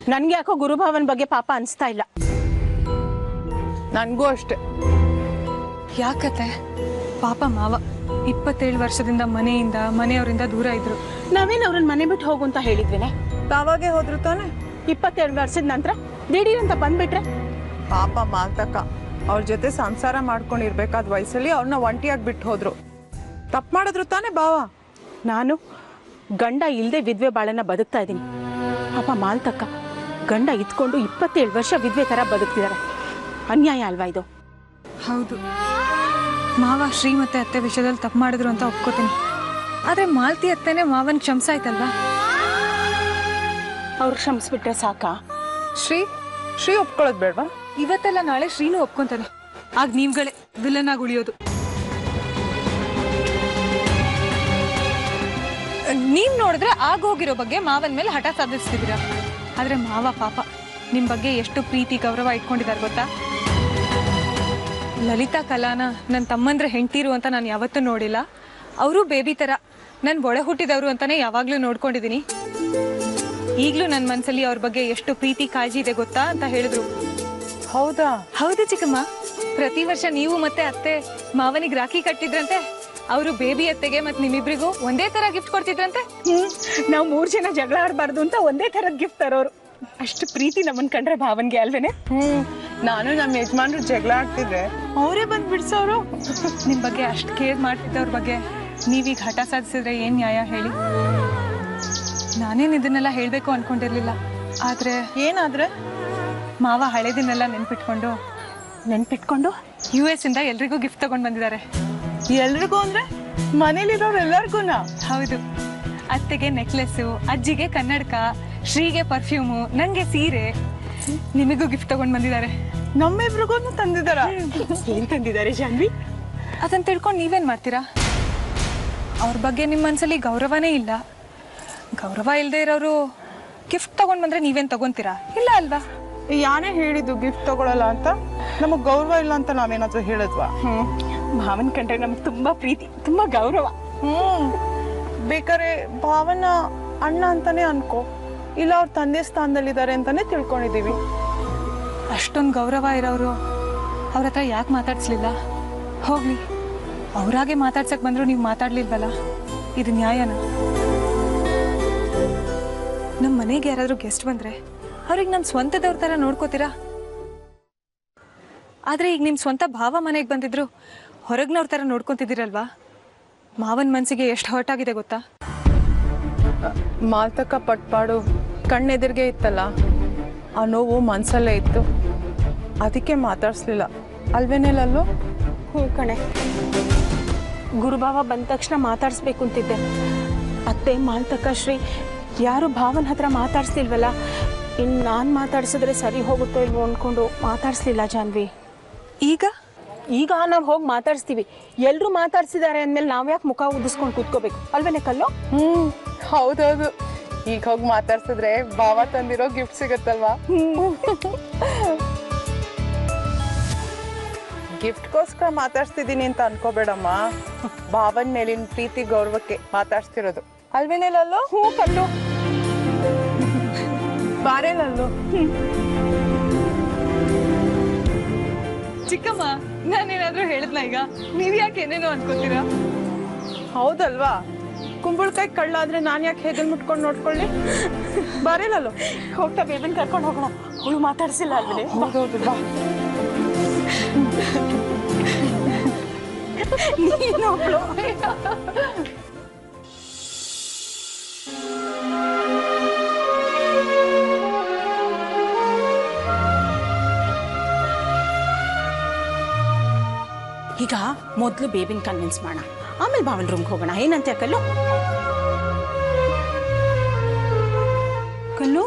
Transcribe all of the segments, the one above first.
ನನ್ಗೆ ಯಾಕೋ ಗುರುಭಾವನ್ ಬಗ್ಗೆ ಪಾಪ ಅನ್ಸ್ತಾ ಇಲ್ಲ ನನಗೂ ಅಷ್ಟೆ ಯಾಕತ್ತೆ ಪಾಪ ಮಾವ ಇಪ್ಪತ್ತೇಳು ವರ್ಷದಿಂದ ಮನೆಯಿಂದ ಮನೆಯವರಿಂದ ದೂರ ಇದ್ರು ನಾವೇನ್ ಅವ್ರನ್ನ ಮನೆ ಬಿಟ್ಟು ಹೋಗು ಅಂತ ಹೇಳಿದ್ವಿನೆ ತಾವಾಗೆ ಹೋದ್ರು ತಾನೆ ಇಪ್ಪತ್ತೆರಡು ವರ್ಷದ ನಂತರ ದಿಢೀರ್ ಅಂತ ಬಂದ್ಬಿಟ್ರೆ ಪಾಪ ಮಾಲ್ತಕ್ಕ ಅವ್ರ ಜೊತೆ ಸಂಸಾರ ಮಾಡ್ಕೊಂಡಿರ್ಬೇಕಾದ ವಯಸ್ಸಲ್ಲಿ ಅವ್ರನ್ನ ಒಂಟಿಯಾಗಿ ಬಿಟ್ಟು ಹೋದ್ರು ತಪ್ಪು ಮಾಡಿದ್ರು ತಾನೆ ಬಾವ ನಾನು ಗಂಡ ಇಲ್ದೆ ವಿದ್ವೆ ಬಾಳನ್ನ ಬದುಕ್ತಾ ಇದ್ದೀನಿ ಪಾಪ ಮಾಲ್ತಕ್ಕ ಗಂಡ ಇದ್ಕೊಂಡು ಇಪ್ಪತ್ತೇಳು ವರ್ಷ ವಿದ್ವೆ ತರ ಬದುಕ್ತಿದ್ದಾರೆ ಅನ್ಯಾಯ ಅಲ್ವಾ ಇದು ಹೌದು ಮಾವ ಶ್ರೀ ಮತ್ತೆ ಅತ್ತೆ ವಿಷಯದಲ್ಲಿ ತಪ್ಪು ಮಾಡಿದ್ರು ಅಂತ ಒಪ್ಕೋತೀನಿ ಆದ್ರೆ ಮಾಲ್ತಿ ಅತ್ತೆನೆ ಮಾವನ್ ಕ್ಷಮಿಸಾಯ್ತಲ್ವಾ ಅವ್ರು ಕ್ಷಮಿಸ್ಬಿಟ್ರೆ ಸಾಕಾ ಶ್ರೀ ಶ್ರೀ ಒಪ್ಕೊಳ್ಳೋದು ಬೇಡವಾ ಇವತ್ತೆಲ್ಲ ನಾಳೆ ಶ್ರೀನು ಒಪ್ಕೊಂತಾನೆ ಆಗ ನೀವುಗಳೇ ವಿಲನ್ ಆಗಿ ಉಳಿಯೋದು ನೀವ್ ನೋಡಿದ್ರೆ ಆಗ ಹೋಗಿರೋ ಬಗ್ಗೆ ಮಾವನ್ ಮೇಲೆ ಹಠ ಸಾಧಿಸ್ತಿದ್ದೀರಾ ಆದ್ರೆ ಮಾವ ಪಾಪ ನಿಮ್ ಬಗ್ಗೆ ಎಷ್ಟು ಪ್ರೀತಿ ಗೌರವ ಇಟ್ಕೊಂಡಿದ್ದಾರೆ ಗೊತ್ತಾ ಲಲಿತಾ ಕಲಾನ ನನ್ನ ತಮ್ಮಂದ್ರೆ ಹೆಂಡ್ತೀರು ಅಂತ ನಾನು ಯಾವತ್ತೂ ನೋಡಿಲ್ಲ ಅವರು ಬೇಬಿ ತರ ನನ್ ಒಳ ಹುಟ್ಟಿದವರು ಅಂತಾನೆ ಯಾವಾಗ್ಲೂ ನೋಡ್ಕೊಂಡಿದೀನಿ ಈಗ್ಲೂ ನನ್ನ ಮನ್ಸಲ್ಲಿ ಅವ್ರ ಬಗ್ಗೆ ಎಷ್ಟು ಪ್ರೀತಿ ಕಾಳಜಿ ಇದೆ ಗೊತ್ತಾ ಅಂತ ಹೇಳಿದ್ರು ಹೌದಾ ಹೌದು ಚಿಕ್ಕಮ್ಮ ಪ್ರತಿ ವರ್ಷ ನೀವು ಮತ್ತೆ ಅತ್ತೆ ಮಾವನಿಗೆ ರಾಖಿ ಕಟ್ಟಿದ್ರಂತೆ ಅವರು ಬೇಬಿ ಅತ್ತೆಗೆ ಮತ್ತೆ ನಿಮ್ಮಿಬ್ರಿಗೂ ಒಂದೇ ತರ ಗಿಫ್ಟ್ ಕೊಡ್ತಿದ್ರಂತೆ ಹ್ಮ್ ನಾವು ಮೂರ್ ಜನ ಜಗಳ ಆಡಬಾರ್ದು ಅಂತ ಒಂದೇ ತರದ್ ಗಿಫ್ಟ್ ತರೋರು ಅಷ್ಟು ಪ್ರೀತಿ ನಮ್ಮನ್ ಕಂಡ್ರೆ ಭಾವನ್ಗೆ ಅಲ್ವೇನೆ ಹ್ಮ್ ನಾನು ನಮ್ಮ ಯಜಮಾನ್ರು ಜಗಳ ಆಡ್ತಿದ್ರೆ ಅವರೇ ಬಂದು ಬಿಡ್ಸೋರು ನಿಮ್ ಬಗ್ಗೆ ಅಷ್ಟು ಕೇರ್ ಮಾಡ್ತಿದ್ದವ್ರ ಬಗ್ಗೆ ನೀವೀಗ ಹಠ ಸಾಧಿಸಿದ್ರೆ ಏನ್ ನ್ಯಾಯ ಹೇಳಿ ನಾನೇನ್ ಇದನ್ನೆಲ್ಲ ಹೇಳ್ಬೇಕು ಅನ್ಕೊಂಡಿರ್ಲಿಲ್ಲ ಆದ್ರೆ ಏನಾದ್ರೆ ಮಾವ ಹಳೇದಿನೆಲ್ಲ ನೆನ್ಪಿಟ್ಕೊಂಡು ನೆನ್ಪಿಟ್ಕೊಂಡು ಯು ಎಸ್ ಇಂದ ಎಲ್ರಿಗೂ ಗಿಫ್ಟ್ ತಗೊಂಡ್ ಬಂದಿದ್ದಾರೆ ಎಲ್ರಿಗೂ ಅಂದ್ರೆ ಮನೇಲಿರೋರು ಎಲ್ಲರಿಗೂನಾ ಹೌದು ಅತ್ತೆಗೆ ನೆಕ್ಲೆಸ್ಸು ಅಜ್ಜಿಗೆ ಕನ್ನಡಕ ಶ್ರೀಗೆ ಪರ್ಫ್ಯೂಮು ನಂಗೆ ಸೀರೆ ನಿಮಗೂ ಗಿಫ್ಟ್ ತಗೊಂಡ್ ಬಂದಿದ್ದಾರೆ ನಮ್ಮಿಬ್ರಿಗೂ ತಂದಿದಾರ ಏನ್ ತಂದಿದ್ದಾರೆ ಜಾನ್ವಿ ಅದನ್ನ ತಿಳ್ಕೊಂಡು ನೀವೇನ್ ಮಾಡ್ತೀರಾ ಅವ್ರ ಬಗ್ಗೆ ನಿಮ್ಮ ಮನ್ಸಲ್ಲಿ ಗೌರವನೇ ಇಲ್ಲ ಗೌರವ ಇಲ್ಲದೆ ಇರೋರು ಗಿಫ್ಟ್ ತಗೊಂಡ್ ಬಂದ್ರೆ ನೀವೇನ್ ತಗೊಂತೀರಾ ಇಲ್ಲ ಅಲ್ವಾ ಯಾನೇ ಹೇಳಿದ್ದು ಗಿಫ್ಟ್ ತಗೊಳಲ್ಲ ಅಂತ ನಮಗ್ ಗೌರವ ಇಲ್ಲ ಅಂತ ನಾವೇನಾದ್ರೂ ಹೇಳಿದ್ವಾ ಹ್ಮ್ ಭಾವನ್ ಕಂಡ್ರೆ ನಮ್ಗೆ ತುಂಬಾ ಪ್ರೀತಿ ತುಂಬಾ ಗೌರವ ಹ್ಮ್ ಬೇಕಾರೆ ಭಾವನ ಅಣ್ಣ ಅಂತಾನೆ ಅನ್ಕೋ ಇಲ್ಲ ಅವ್ರ ತಂದೆ ಸ್ಥಾನದಲ್ಲಿದ್ದಾರೆ ಅಂತಾನೆ ತಿಳ್ಕೊಂಡಿದೀವಿ ಅಷ್ಟೊಂದು ಗೌರವ ಇರೋರು ಅವ್ರ ಹತ್ರ ಯಾಕೆ ಮಾತಾಡ್ಸ್ಲಿಲ್ಲ ಹೋಗ್ಲಿ ಅವ್ರಾಗೆ ಮಾತಾಡ್ಸಕ್ ಬಂದ್ರು ನೀವು ಮಾತಾಡ್ಲಿಲ್ವಲ್ಲ ಇದು ನ್ಯಾಯನ ನಮ್ಮ ಮನೆಗೆ ಯಾರಾದ್ರೂ ಗೆಸ್ಟ್ ಬಂದ್ರೆ ಅವ್ರಿಗೆ ನಮ್ಮ ಸ್ವಂತದವ್ರ ತರ ನೋಡ್ಕೋತೀರಾ ಆದ್ರೆ ಈಗ ನಿಮ್ ಸ್ವಂತ ಭಾವ ಮನೆಗೆ ಬಂದಿದ್ರು ಹೊರಗ್ನವ್ರ ತರ ನೋಡ್ಕೊಂತಿದ್ದೀರಲ್ವಾ ಮಾವನ್ ಮನ್ಸಿಗೆ ಎಷ್ಟು ಹರ್ಟ್ ಆಗಿದೆ ಗೊತ್ತಾ ಮಾಲ್ತಕ ಪಟ್ಪಾಡು ಕಣ್ಣೆದುರಿಗೆ ಇತ್ತಲ್ಲ ಆ ನೋವು ಮನ್ಸಲ್ಲೇ ಇತ್ತು ಅದಕ್ಕೆ ಮಾತಾಡ್ಸ್ಲಿಲ್ಲ ಅಲ್ವೇನೇಲಲ್ಲೋ ಹ್ಞೂ ಕಣೆ ಗುರುಭಾವ ಬಂದ ತಕ್ಷಣ ಮಾತಾಡಿಸ್ಬೇಕು ಅಂತಿದ್ದೆ ಅತ್ತೆ ಮಾಲ್ತಕ್ಕ ಶ್ರೀ ಯಾರು ಭಾವನ ಹತ್ರ ಮಾತಾಡ್ಸ್ಲಿಲ್ವಲ್ಲ ಇನ್ನು ನಾನು ಮಾತಾಡ್ಸಿದ್ರೆ ಸರಿ ಹೋಗುತ್ತೋ ಇಲ್ವೋ ಅಂದ್ಕೊಂಡು ಮಾತಾಡಿಸ್ಲಿಲ್ಲ ಜಾನ್ವಿ ಈಗ ಈಗ ನಾವು ಹೋಗಿ ಮಾತಾಡಿಸ್ತೀವಿ ಎಲ್ಲರೂ ಮಾತಾಡ್ಸಿದ್ದಾರೆ ಅಂದಮೇಲೆ ನಾವು ಯಾಕೆ ಮುಖ ಉದಿಸ್ಕೊಂಡು ಕೂತ್ಕೋಬೇಕು ಅಲ್ವೇನೆ ಕಲ್ಲು ಹ್ಮ್ ಹೌದೌದು ಈಗ ಹೋಗಿ ಮಾತಾಡ್ಸಿದ್ರೆ ಭಾವ ತಂದಿರೋ ಗಿಫ್ಟ್ ಸಿಗತ್ತಲ್ವಾ ಗಿಫ್ಟ್ಗೋಸ್ಕರ ಮಾತಾಡ್ಸ್ತಿದ್ದೀನಿ ಅಂತ ಅನ್ಕೋಬೇಡಮ್ಮ ಭಾವನ್ ಮೇಲಿನ ಪ್ರೀತಿ ಗೌರವಕ್ಕೆ ಮಾತಾಡ್ಸ್ತಿರೋದು ಅಲ್ವೇನೇಲಲ್ಲೋ ಹ್ಞೂ ಕಲ್ಲು ಬಾರೇಲಲ್ಲೋ ಚಿಕ್ಕಮ್ಮ ನಾನೇನಾದ್ರೂ ಹೇಳಿದ್ನ ಈಗ ನೀವ್ ಯಾಕೆ ಏನೇನೋ ಅನ್ಕೋತೀರಾ ಹೌದಲ್ವಾ ಕುಂಬಳಕಾಯಿ ಕಳ್ಳಾದ್ರೆ ನಾನ್ ಯಾಕೆ ಹೆಗಲ್ ಮುಟ್ಕೊಂಡು ನೋಡ್ಕೊಳ್ಳಿ ಬಾರೇಲಲ್ಲೋ ಹೋಗ್ತಾ ಬೇಬನ್ ಕರ್ಕೊಂಡು ಹೋಗೋಣ ಅವಳು ಮಾತಾಡ್ಸಿಲ್ಲ ಅಲ್ವೇ ಹೌದೌದು ಬಾ ನೀನು ಒಬ್ಳು. ಈಗ ಮೊದಲು ಬೇಬಿನ ಕನ್ವಿನ್ಸ್ ಮಾಡೋಣ ಆಮೇಲೆ ಭಾವನ್ ರೂಮ್ಗೆ ಹೋಗೋಣ ಏನಂತೆ ಕಲ್ಲು ಕಲ್ಲು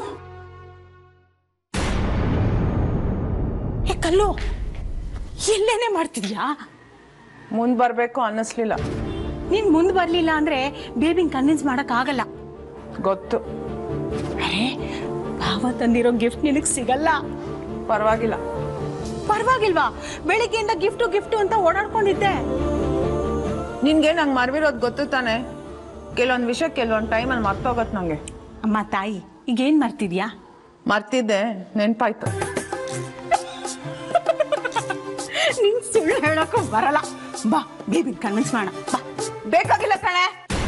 ಏ ಕಲ್ಲು ಎಲ್ಲೇನೆ ಮಾಡ್ತಿದ್ಯಾ ಮುಂದ್ ಬರ್ಬೇಕು ಅನ್ನಿಸ್ಲಿಲ್ಲ ನೀನ್ ಮುಂದ್ ಬರ್ಲಿಲ್ಲ ಅಂದ್ರೆ ಬೇಬಿನ್ ಕನ್ವಿನ್ಸ್ ಮಾಡಕ್ ಆಗಲ್ಲ ಗೊತ್ತು ಅರೆ ಭಾವ ತಂದಿರೋ ಗಿಫ್ಟ್ ನಿನಗ್ ಸಿಗಲ್ಲ ಪರವಾಗಿಲ್ಲ ಪರವಾಗಿಲ್ವಾ ಬೆಳಿಗ್ಗೆಯಿಂದ ಗಿಫ್ಟು ಗಿಫ್ಟು ಅಂತ ಓಡಾಡ್ಕೊಂಡಿದ್ದೆ ನಿನ್ಗೆ ನಂಗೆ ಮರ್ವಿರೋದು ಗೊತ್ತು ತಾನೆ ಕೆಲವೊಂದು ವಿಷಯ ಕೆಲವೊಂದು ಟೈಮಲ್ಲಿ ಮರ್ತೋಗತ್ತೆ ನಂಗೆ ಅಮ್ಮ ತಾಯಿ ಈಗ ಏನ್ ಮಾಡ್ತಿದ್ಯಾ ಮರ್ತಿದ್ದೆ ನೆನ್ಪಾಯ್ತು ನಿನ್ ಸುಳ್ಳು ಹೇಳಕ್ಕೂ ಬರಲ್ಲ ಬಾ ಬೇಬಿ ಕನ್ವಿನ್ಸ್ ಮಾಡೋಣ ಬಾ ಬೇಕಾಗಿಲ್ಲ ಕಣೆ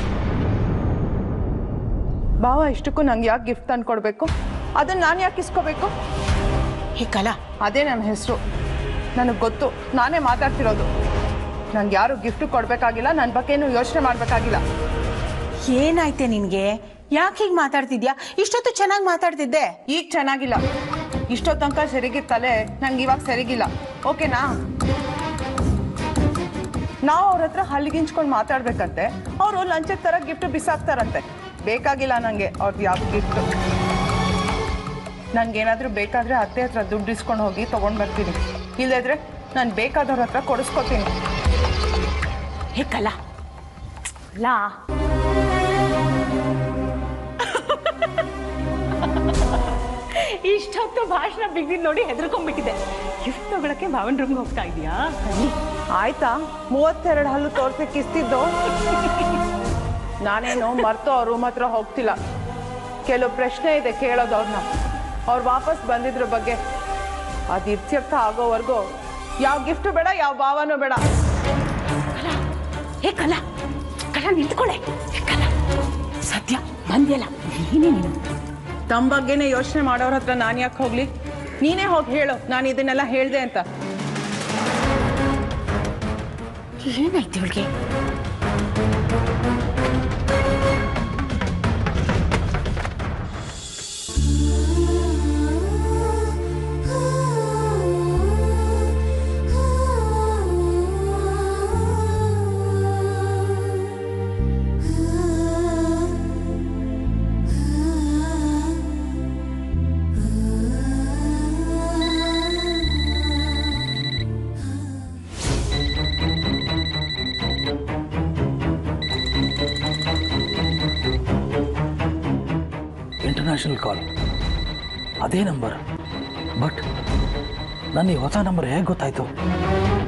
ಭಾವ ಇಷ್ಟಕ್ಕೂ ನಂಗೆ ಯಾಕೆ ಗಿಫ್ಟ್ ತಂದು ಕೊಡ್ಬೇಕು ಅದನ್ನ ನಾನು ಯಾಕೆ ಇಸ್ಕೋಬೇಕು ಹೇ ಕಲಾ ಅದೇ ನನ್ನ ಹೆಸರು ನನಗೆ ಗೊತ್ತು ನಾನೇ ಮಾತಾಡ್ತಿರೋದು ನಂಗೆ ಯಾರು ಗಿಫ್ಟ್ ಕೊಡಬೇಕಾಗಿಲ್ಲ ನನ್ನ ಬಗ್ಗೆನೂ ಯೋಚನೆ ಮಾಡಬೇಕಾಗಿಲ್ಲ ಏನಾಯ್ತೆ ನಿನ್ಗೆ ಯಾಕೆ ಹೀಗೆ ಮಾತಾಡ್ತಿದ್ಯಾ ಇಷ್ಟೊತ್ತು ಚೆನ್ನಾಗಿ ಮಾತಾಡ್ತಿದ್ದೆ ಈಗ ಚೆನ್ನಾಗಿಲ್ಲ ಇಷ್ಟೋ ತನಕ ಸರಿಗಿತ್ತಲೆ ನಂಗೆ ಇವಾಗ ಸರಿಗಿಲ್ಲ ಓಕೆನಾ ನಾವು ಅವ್ರ ಹತ್ರ ಹಲ್ಲಿಗಿಂಚ್ಕೊಂಡು ಮಾತಾಡ್ಬೇಕಂತೆ ಅವರು ಲಂಚದ ಥರ ಗಿಫ್ಟ್ ಬಿಸಾಕ್ತಾರಂತೆ ಬೇಕಾಗಿಲ್ಲ ನನಗೆ ಅವ್ರದ್ದು ಯಾವ ಗಿಫ್ಟ್ ನನಗೇನಾದರೂ ಬೇಕಾದರೆ ಅತ್ತೆ ಹತ್ರ ದುಡ್ಡು ಇಸ್ಕೊಂಡು ಹೋಗಿ ತೊಗೊಂಡು ಬರ್ತೀನಿ ಇಲ್ಲದ್ರೆ ನಾನು ಬೇಕಾದವ್ರ ಹತ್ರ ಕೊಡಿಸ್ಕೊತೀನಿ ಹೇ ಕಲಾ ಲಾ ಇಷ್ಟೊತ್ತು ಭಾಷಣ ಬಿಗಿದ್ ನೋಡಿ ಹೆದರ್ಕೊಂಡ್ಬಿಟ್ಟಿದೆ ಗಿಫ್ಟ್ ತಗೊಳಕ್ಕೆ ಭಾವನ್ ರೂಮ್ಗೆ ಹೋಗ್ತಾ ಇದೀಯಾ ಆಯ್ತಾ ಮೂವತ್ತೆರಡು ಹಲ್ಲು ತೋರ್ಸಿ ಕಿಸ್ತಿದ್ದು ನಾನೇನು ಮರ್ತು ಅವ್ರ ರೂಮ್ ಹತ್ರ ಹೋಗ್ತಿಲ್ಲ ಕೆಲವು ಪ್ರಶ್ನೆ ಇದೆ ಕೇಳೋದು ಅವ್ರನ್ನ ಅವ್ರು ವಾಪಸ್ ಬಂದಿದ್ರ ಬಗ್ಗೆ ಅದು ಇತ್ಯರ್ಥ ಆಗೋವರೆಗೂ ಯಾವ ಗಿಫ್ಟ್ ಬೇಡ ಯಾವ ಭಾವನೂ ಬೇಡ ಹೇ ಕಲಾ ಕಲಾ ನಿಂತ್ಕೊಳ್ಳೆ ಹೇ ಕಲಾ ಸದ್ಯ ಬಂದ್ಯಲ್ಲ ನೀನೇ ನೀನು ತಮ್ಮ ಬಗ್ಗೆನೇ ಯೋಚನೆ ಮಾಡೋರ ಹತ್ರ ನಾನು ಯಾಕೆ ಹೋಗ್ಲಿ ನೀನೇ ಹೋಗಿ ಹೇಳು ನಾನು ಇದನ್ನೆಲ್ಲ ಹೇಳ್ದೆ ಅಂತ ಏನಾಯ್ತು ಇವಳಿಗೆ ಇಂಟರ್ನ್ಯಾಷನಲ್ ಕಾಲ್ ಅದೇ ನಂಬರ್ ಬಟ್ ನನ್ನ ಈ ಹೊಸ ನಂಬರ್ ಹೇಗೆ ಗೊತ್ತಾಯ್ತು